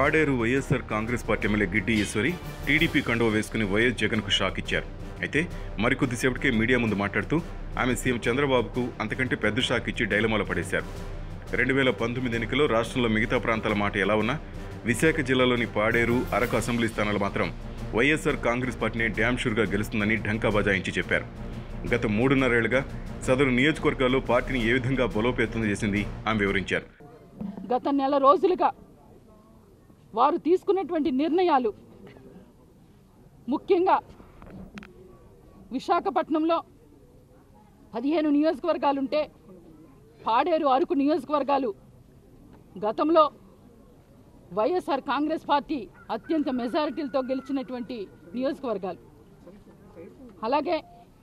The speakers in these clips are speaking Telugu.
Paderu YSR Congress party MLA Giddi Eshwari TDP కండువ వేసుకుని వైఎస్ జగన్కు షాక్ ఇచ్చారు అయితే మరికొద్దిసేపటికే మీడియా ముందు మాట్లాడుతూ ఆమె సీఎం చంద్రబాబుకు అంతకంటే పెద్ద షాక్ ఇచ్చి డైలమాలో పడేశారు రెండు వేల పంతొమ్మిది ఎన్నికల్లో రాష్ట్రంలో మిగతా ప్రాంతాల మాట ఎలా ఉన్నా విశాఖ జిల్లాలోని పాడేరు అరకు అసెంబ్లీ స్థానాలు మాత్రం వైఎస్ఆర్ కాంగ్రెస్ పార్టీనే డ్యామ్ షూర్గా గెలుస్తుందని ఢంకా బజాయించి చెప్పారు గత మూడున్నరేళ్లుగా సదరు నియోజకవర్గాల్లో పార్టీని ఏ విధంగా బలోపేతం చేసింది ఆమె వివరించారు గత నెల రోజులుగా వారు తీసుకున్నటువంటి నిర్ణయాలు ముఖ్యంగా విశాఖపట్నంలో పదిహేను నియోజకవర్గాలుంటే పాడేరు అరకు నియోజకవర్గాలు గతంలో వైఎస్ఆర్ కాంగ్రెస్ పార్టీ అత్యంత మెజారిటీలతో గెలిచినటువంటి నియోజకవర్గాలు అలాగే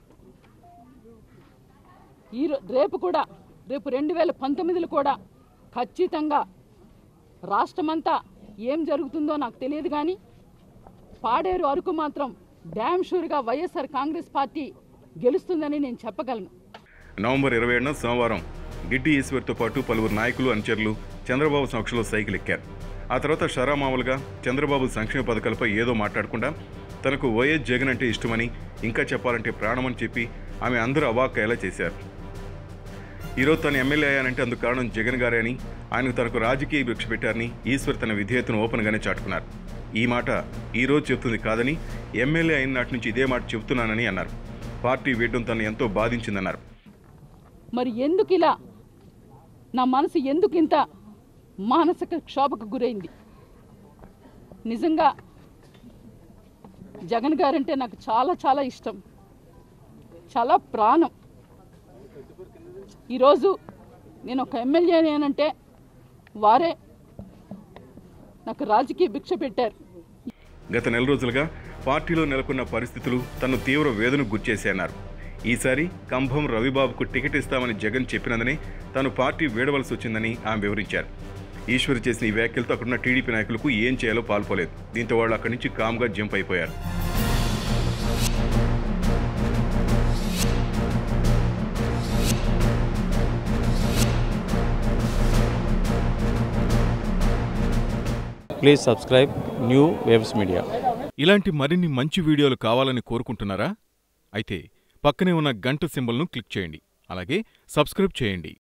ఈ రో- రేపు కూడా రేపు రెండు వేల పంతొమ్మిదిలో కూడా ఖచ్చితంగా రాష్ట్రమంతా ఏం జరుగుతుందో నాకు తెలియదు కానీ పాడేరు అరకు మాత్రం డ్యామ్ షూర్గా వైఎస్ఆర్ కాంగ్రెస్ పార్టీ గెలుస్తుందని నేను చెప్పగలను నవంబర్ ఇరవై ఏడున సోమవారం గిడ్డి ఈశ్వర్తో పాటు పలువురు నాయకులు అనుచరులు చంద్రబాబు సమక్షంలో సైకిల్ ఎక్కారు ఆ తర్వాత షరామామూలుగా చంద్రబాబు సంక్షేమ పథకాలపై ఏదో మాట్లాడకుండా తనకు వైఎస్ జగన్ అంటే ఇష్టమని ఇంకా చెప్పాలంటే ప్రాణమని చెప్పి ఆమె అందరూ అవాక్కయ్యేలా చేశారు ఈరోజు తను ఎమ్మెల్యే అయ్యానంటే అందుకు కారణం జగన్ గారే అని ఆయనకు తనకు రాజకీయ భిక్ష పెట్టారని ఈశ్వర్ తన విధేయతను ఓపెన్గానే చాటుకున్నారు ఈ మాట ఈ రోజు చెప్తుంది కాదని ఎమ్మెల్యే అయిన నాటి నుంచి ఇదే మాట చెబుతున్నానని అన్నారు పార్టీ వీడడం తను ఎంతో బాధించిందన్నారు మరి ఎందుకు ఇలా నా మనసు ఎందుకు ఇంత మానసిక క్షోభకు గురైంది నిజంగా జగన్ గారంటే నాకు చాలా చాలా ఇష్టం చాలా ప్రాణం ఈరోజు నేను ఒక ఎమ్మెల్యేనేనంటే వారే నాకు రాజకీయ భిక్ష పెట్టారు గత నెల రోజులుగా పార్టీలో నెలకొన్న పరిస్థితులు తను తీవ్ర వేదనకు గుర్చేశాయన్నారు ఈసారి కంభం రవిబాబుకు టికెట్ ఇస్తామని జగన్ చెప్పినందునే తాను పార్టీ వీడవలసి వచ్చిందని ఆమె వివరించారు ఈశ్వర్ చేసిన ఈ వ్యాఖ్యలతో అక్కడున్న టీడీపీ నాయకులకు ఏం చేయాలో పాల్పోలేదు దీంతో వాళ్ళు అక్కడి నుంచి కామ్గా జంప్ అయిపోయారు please subscribe new waves media ఇలాంటి మరిన్ని మంచి వీడియోలు కావాలని కోరుకుంటున్నారా అయితే పక్కనే ఉన్న గంట సింబల్ను క్లిక్ చేయండి అలాగే సబ్స్క్రైబ్ చేయండి